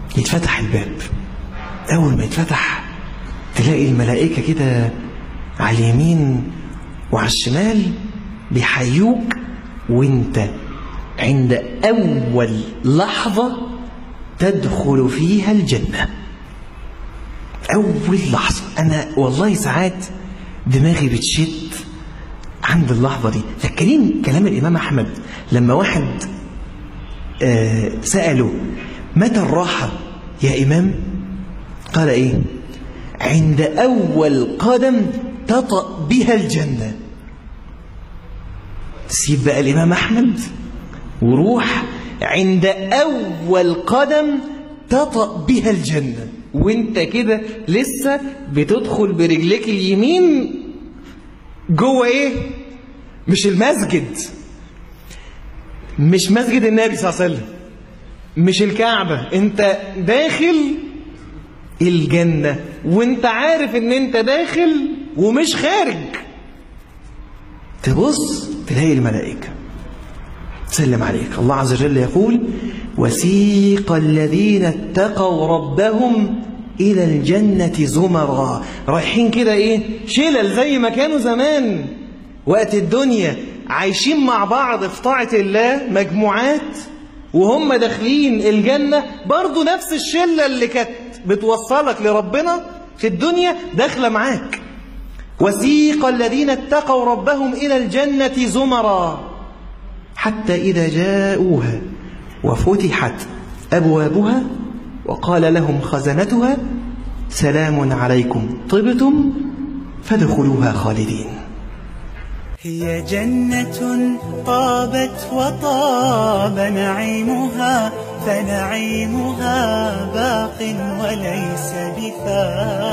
يتفتح الباب أول ما يتفتح تلاقي الملائكة كده على اليمين وعلى الشمال بيحيوك وانت عند أول لحظة تدخل فيها الجنة أول لحظة أنا والله ساعات دماغي بتشت عند اللحظة دي فاكرين كلام الإمام أحمد لما واحد آه سأله متى الراحة يا إمام قال إيه عند أول قدم تطأ بها الجنة سيب بقى الإمام أحمد وروح عند أول قدم تطأ بها الجنة وانت كده لسه بتدخل برجلك اليمين جوه ايه مش المسجد مش مسجد النبي صلى الله عليه وسلم مش الكعبة انت داخل الجنة وانت عارف ان انت داخل ومش خارج تبص تلاقي الملائكة تسلم عليك الله عز وجل يقول وسيق الذين اتقوا ربهم إلى الجنة زمرا رايحين كده إيه شلل زي ما كانوا زمان وقت الدنيا عايشين مع بعض في طاعة الله مجموعات وهم داخلين الجنة برضو نفس الشلة اللي كانت بتوصلك لربنا في الدنيا داخلة معاك وسيق الذين اتقوا ربهم إلى الجنة زمرا حتى إذا جاءوها وفتحت أبوابها وقال لهم خزنتها سلام عليكم طبتم فادخلوها خالدين هي جنة طابت وطاب نعيمها فنعيمها باق وليس بفانٍ